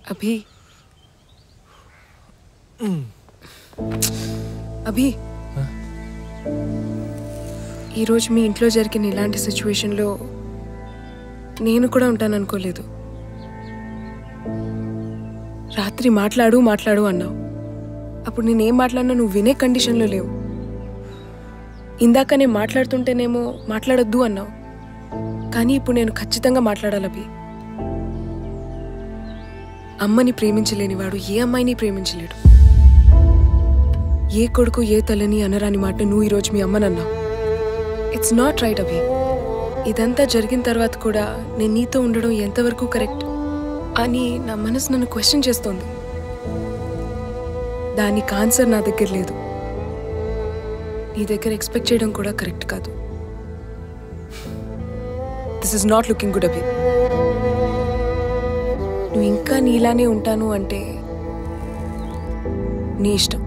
అభి అభి ఈరోజు మీ ఇంట్లో జరిగిన ఇలాంటి సిచ్యువేషన్లో నేను కూడా ఉంటాననుకోలేదు రాత్రి మాట్లాడు మాట్లాడు అన్నావు అప్పుడు నేనేం మాట్లాడినా నువ్వు వినే కండిషన్లో లేవు ఇందాక నేను మాట్లాడుతుంటేనేమో మాట్లాడొద్దు అన్నావు కానీ ఇప్పుడు నేను ఖచ్చితంగా మాట్లాడాలి అభి అమ్మని ప్రేమించలేనివాడు ఏ అమ్మాయిని ప్రేమించలేడు ఏ కొడుకు ఏ తల్లిని అనరాని మాట నువ్వు ఈరోజు మీ అమ్మనన్నావు ఇట్స్ నాట్ రైట్ అభి ఇదంతా జరిగిన తర్వాత కూడా నేను నీతో ఉండడం ఎంతవరకు కరెక్ట్ అని నా మనసు నన్ను క్వశ్చన్ చేస్తోంది దానికి ఆన్సర్ నా దగ్గర లేదు నీ దగ్గర ఎక్స్పెక్ట్ చేయడం కూడా కరెక్ట్ కాదు this is not looking good Abhi నువ్వు ఇంకా నీలానే ఉంటాను అంటే నీ ఇష్టం